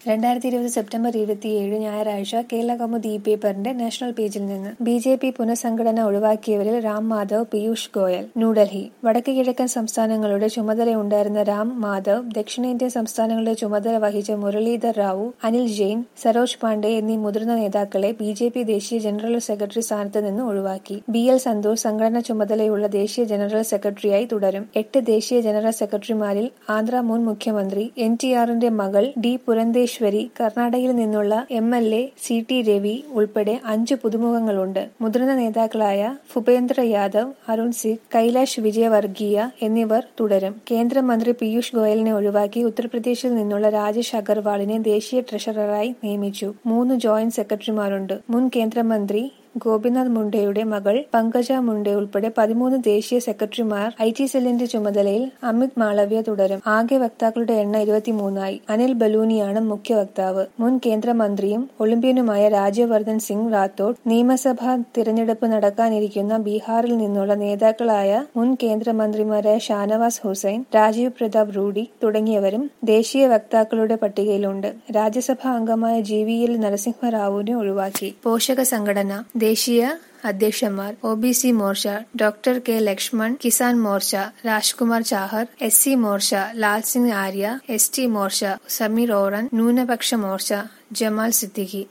രണ്ടായിരത്തി ഇരുപത് സെപ്റ്റംബർ ഇരുപത്തിയേഴ് ഞായറാഴ്ച കേരള കൗമുദി ഇ പേപ്പറിന്റെ നാഷണൽ പേജിൽ നിന്ന് ബി ജെ പി പുനഃസംഘടന ഒഴിവാക്കിയവരിൽ രാം മാധവ് പീയൂഷ് ഗോയൽ ന്യൂഡൽഹി വടക്ക് കിഴക്കൻ സംസ്ഥാനങ്ങളുടെ ചുമതലയുണ്ടായിരുന്ന രാം മാധവ് ദക്ഷിണേന്ത്യൻ സംസ്ഥാനങ്ങളുടെ ചുമതല വഹിച്ച മുരളീധർ റാവു അനിൽ ജെയിൻ സരോജ് പാണ്ഡെ എന്നീ മുതിർന്ന നേതാക്കളെ ബി ജെ പി ദേശീയ ജനറൽ സെക്രട്ടറി സ്ഥാനത്ത് നിന്ന് ഒഴിവാക്കി ബി എൽ സന്തോഷ് സംഘടന ചുമതലയുള്ള ദേശീയ ജനറൽ സെക്രട്ടറിയായി തുടരും എട്ട് ദേശീയ ജനറൽ സെക്രട്ടറിമാരിൽ ആന്ധ്ര മുൻ മുഖ്യമന്ത്രി എൻ ടി ആറിന്റെ മകൾ ഡി പുരന്തേശ്വരി കർണാടകയിൽ നിന്നുള്ള M L A C T Ravi ഉൾപ്പെടെ അഞ്ചു പുതുമുഖങ്ങളുണ്ട് മുതിർന്ന നേതാക്കളായ ഭൂപേന്ദ്ര യാദവ് അരുൺ സിംഗ് കൈലാഷ് വിജയവർഗീയ എന്നിവർ തുടരും കേന്ദ്രമന്ത്രി പീയൂഷ് ഗോയലിനെ ഒഴിവാക്കി ഉത്തർപ്രദേശിൽ നിന്നുള്ള രാജേഷ് അഗർവാളിനെ ദേശീയ ട്രഷററായി നിയമിച്ചു മൂന്ന് ജോയിന്റ് സെക്രട്ടറിമാരുണ്ട് മുൻ കേന്ദ്രമന്ത്രി ഗോപിനാഥ് മുണ്ടയുടെ മകൾ പങ്കജ മുണ്ടെ ഉൾപ്പെടെ പതിമൂന്ന് ദേശീയ സെക്രട്ടറിമാർ ഐ ടി സെല്ലിന്റെ ചുമതലയിൽ അമിത് മാളവ്യ തുടരും ആകെ വക്താക്കളുടെ എണ്ണം ഇരുപത്തിമൂന്നായി അനിൽ ബലൂനിയാണ് മുഖ്യ വക്താവ് മുൻ കേന്ദ്രമന്ത്രിയും ഒളിമ്പ്യനുമായ രാജ്യവർദ്ധൻ സിംഗ് റാത്തോഡ് നിയമസഭാ തിരഞ്ഞെടുപ്പ് നടക്കാനിരിക്കുന്ന ബീഹാറിൽ നിന്നുള്ള നേതാക്കളായ മുൻ കേന്ദ്രമന്ത്രിമാരായ ഷാനവാസ് ഹുസൈൻ രാജീവ് പ്രതാപ് റൂഡി തുടങ്ങിയവരും ദേശീയ വക്താക്കളുടെ പട്ടികയിലുണ്ട് രാജ്യസഭാ അംഗമായ ജി വി എൽ നരസിംഹറാവുവിനെ ഒഴിവാക്കി പോഷക സംഘടന ദേശീയ അധ്യക്ഷന്മാർ O B C Morcha doctor K Laxman Kisan Morcha Rajkumar Chahar S C Morcha Lal Singh Arya S T Morcha Sameer Oraon ന്യൂനപക്ഷ മോർച്ച ജമാൽ സിദ്ദിഖി